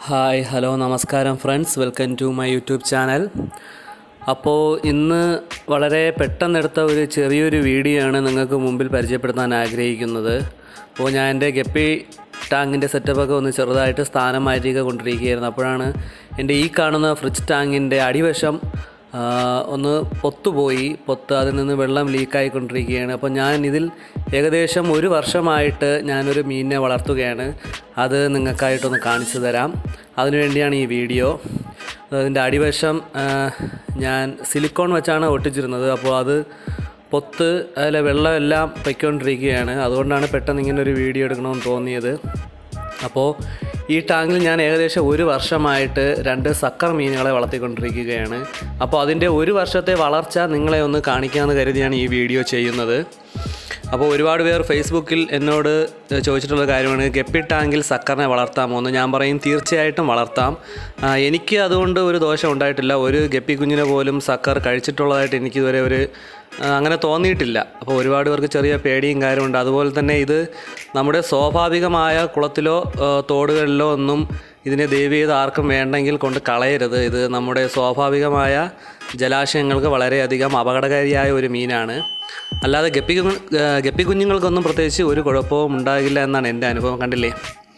hi hello നമസ്കാരം friends welcome to my YouTube channel അപ്പോൾ ഇന്ന് വളരെ പെട്ടെന്നെടുത്ത ഒരു ചെറിയൊരു വീഡിയോ ആണ് നിങ്ങൾക്ക് മുമ്പിൽ പരിചയപ്പെടുത്താൻ ആഗ്രഹിക്കുന്നത് അപ്പോൾ ഞാൻ എൻ്റെ ഗപ്പി ടാങ്കിൻ്റെ സെറ്റപ്പൊക്കെ ഒന്ന് ചെറുതായിട്ട് സ്ഥാനം മാറ്റിയൊക്കെ കൊണ്ടിരിക്കുകയായിരുന്നു അപ്പോഴാണ് എൻ്റെ ഈ കാണുന്ന ഫ്രിഡ്ജ് ടാങ്കിൻ്റെ അടിവശം ആ, ഒന്ന് പൊത്തുപോയി പൊത്ത് അതിൽ നിന്ന് വെള്ളം ലീക്കായിക്കൊണ്ടിരിക്കുകയാണ് അപ്പോൾ ഞാൻ ഇതിൽ ഏകദേശം ഒരു വർഷമായിട്ട് ഞാനൊരു മീനിനെ വളർത്തുകയാണ് അത് നിങ്ങൾക്കായിട്ടൊന്ന് കാണിച്ചു തരാം അതിനുവേണ്ടിയാണ് ഈ വീഡിയോ അതിൻ്റെ അടിവശം ആ, ഞാൻ സിലിക്കോൺ വെച്ചാണ് ഒട്ടിച്ചിരുന്നത് അപ്പോൾ അത് പൊത്ത് അതിലെ വെള്ളമെല്ലാം പൊയ്ക്കൊണ്ടിരിക്കുകയാണ് അതുകൊണ്ടാണ് പെട്ടെന്ന് ഇങ്ങനെ ഒരു വീഡിയോ എടുക്കണമെന്ന് തോന്നിയത് അപ്പോൾ ഈ ടാങ്കിൽ ഞാൻ ഏകദേശം ഒരു വർഷമായിട്ട് രണ്ട് സക്കർ മീനുകളെ വളർത്തിക്കൊണ്ടിരിക്കുകയാണ് അപ്പോൾ അതിൻ്റെ ഒരു വർഷത്തെ വളർച്ച നിങ്ങളെ ഒന്ന് കാണിക്കാമെന്ന് കരുതിയാണ് ഈ വീഡിയോ ചെയ്യുന്നത് അപ്പോൾ ഒരുപാട് പേർ ഫേസ്ബുക്കിൽ എന്നോട് ചോദിച്ചിട്ടുള്ള കാര്യമാണ് ഗപ്പി ടാങ്കിൽ സക്കറിനെ വളർത്താമോ എന്ന് ഞാൻ പറയും തീർച്ചയായിട്ടും വളർത്താം ആ, എനിക്ക് അതുകൊണ്ട് ഒരു ദോഷം ഉണ്ടായിട്ടില്ല ഒരു ഗപ്പി കുഞ്ഞിനെ പോലും സക്കർ കഴിച്ചിട്ടുള്ളതായിട്ട് എനിക്കിതുവരെ ഒരു ആ, അങ്ങനെ തോന്നിയിട്ടില്ല അപ്പോൾ ഒരുപാട് പേർക്ക് ചെറിയ പേടിയും കാര്യമുണ്ട് അതുപോലെ തന്നെ ഇത് നമ്മുടെ സ്വാഭാവികമായ കുളത്തിലോ ആ, തോടുകളിലോ ഒന്നും ഇതിനെ ദയവ് ചെയ്ത് ആർക്കും വേണ്ടെങ്കിൽ കൊണ്ട് കളയരുത് ഇത് നമ്മുടെ സ്വാഭാവികമായ ജലാശയങ്ങൾക്ക് വളരെയധികം അപകടകാരിയായ ഒരു മീനാണ് അല്ലാതെ ഗപ്പി കുഞ്ഞു- ആ, ഗപ്പി കുഞ്ഞുങ്ങൾക്കൊന്നും പ്രത്യേകിച്ച് ഒരു കുഴപ്പവും ഉണ്ടാകില്ല എന്നാണ് എൻ്റെ അനുഭവം കണ്ടില്ലേ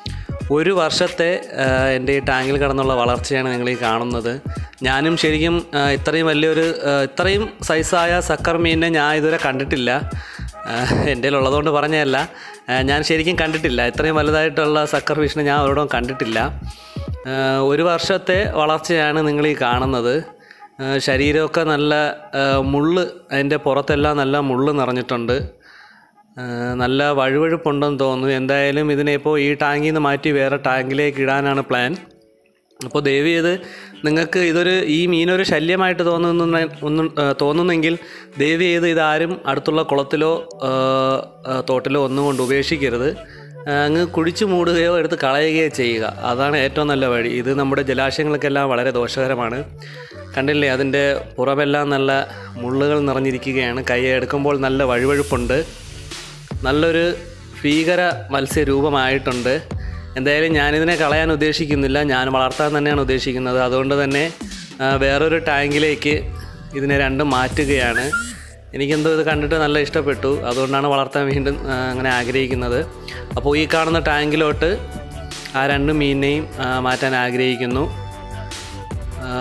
ഒരു വർഷത്തെ ആ, എൻ്റെ ഈ ടാങ്കിൽ കിടന്നുള്ള വളർച്ചയാണ് നിങ്ങൾ ഈ കാണുന്നത് ഞാനും ശരിക്കും ആ, ഇത്രയും വലിയൊരു ആ, ഇത്രയും സൈസായ സക്കർ മീനിനെ ഞാൻ ഇതുവരെ കണ്ടിട്ടില്ല ആ, എൻ്റെ ഉള്ളതുകൊണ്ട് പറഞ്ഞതല്ല ആ, ഞാൻ ശരിക്കും കണ്ടിട്ടില്ല ഇത്രയും വലുതായിട്ടുള്ള സക്കർ ഫിഷിനെ ഞാൻ ഒരിടവും കണ്ടിട്ടില്ല ആ, ഒരു വർഷത്തെ വളർച്ചയാണ് നിങ്ങൾ ഈ കാണുന്നത് ആ, ശരീരമൊക്കെ നല്ല ആ, മുള്ള് അതിൻ്റെ പുറത്തെല്ലാം നല്ല മുള്ള് നിറഞ്ഞിട്ടുണ്ട് ആ, നല്ല വഴുവഴുപ്പുണ്ടെന്ന് തോന്നുന്നു എന്തായാലും ഇതിനെ ഇപ്പോൾ ഈ ടാങ്കിൽ നിന്ന് മാറ്റി വേറെ ടാങ്കിലേക്ക് ഇടാനാണ് പ്ലാൻ അപ്പോൾ ദയവ് ചെയ്ത് നിങ്ങൾക്ക് ഇതൊരു ഈ മീനൊരു ശല്യമായിട്ട് തോന്നുന്ന ഒന്നും ആ, തോന്നുന്നെങ്കിൽ ദയവ് ചെയ്ത് ഇതാരും അടുത്തുള്ള കുളത്തിലോ ആ, ആ, തോട്ടിലോ ഒന്നും കൊണ്ട് ഉപേക്ഷിക്കരുത് ആ, അങ്ങ് കുഴിച്ചു മൂടുകയോ എടുത്ത് കളയുകയോ ചെയ്യുക അതാണ് ഏറ്റവും നല്ല വഴി ഇത് നമ്മുടെ ജലാശയങ്ങൾക്കെല്ലാം വളരെ ദോഷകരമാണ് കണ്ടില്ലേ അതിൻ്റെ പുറമെല്ലാം നല്ല മുള്ളുകൾ നിറഞ്ഞിരിക്കുകയാണ് കൈ എടുക്കുമ്പോൾ നല്ല വഴുവഴുപ്പുണ്ട് നല്ലൊരു ഭീകര മത്സ്യരൂപമായിട്ടുണ്ട് എന്തായാലും ഞാനിതിനെ കളയാൻ ഉദ്ദേശിക്കുന്നില്ല ഞാൻ വളർത്താൻ തന്നെയാണ് ഉദ്ദേശിക്കുന്നത് അതുകൊണ്ട് തന്നെ ആ, വേറൊരു ടാങ്കിലേക്ക് ഇതിനെ രണ്ടും മാറ്റുകയാണ് എനിക്കെന്തോ ഇത് കണ്ടിട്ട് നല്ല ഇഷ്ടപ്പെട്ടു അതുകൊണ്ടാണ് വളർത്താൻ വീണ്ടും ആ, അങ്ങനെ ആഗ്രഹിക്കുന്നത് അപ്പോൾ ഈ കാണുന്ന ടാങ്കിലോട്ട് ആ രണ്ട് മീനിനെയും ആ, മാറ്റാൻ ആഗ്രഹിക്കുന്നു ആ,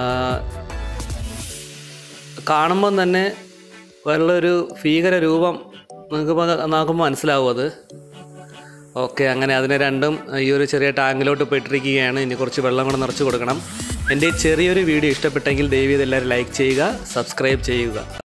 കാണുമ്പം തന്നെ വല്ലൊരു ഭീകര രൂപം നിങ്ങൾക്ക് നോക്കുമ്പോൾ മനസ്സിലാവും അത് ഓക്കെ അങ്ങനെ അതിനെ രണ്ടും ഈ ഒരു ചെറിയ ടാങ്കിലോട്ട് പോയിട്ടിരിക്കുകയാണ് ഇനി കുറച്ച് വെള്ളം കൂടെ നിറച്ച് കൊടുക്കണം എൻ്റെ ഈ ചെറിയൊരു വീഡിയോ ഇഷ്ടപ്പെട്ടെങ്കിൽ ദയവ് ചെയ്ത് എല്ലാവരും ലൈക്ക് ചെയ്യുക സബ്സ്ക്രൈബ് ചെയ്യുക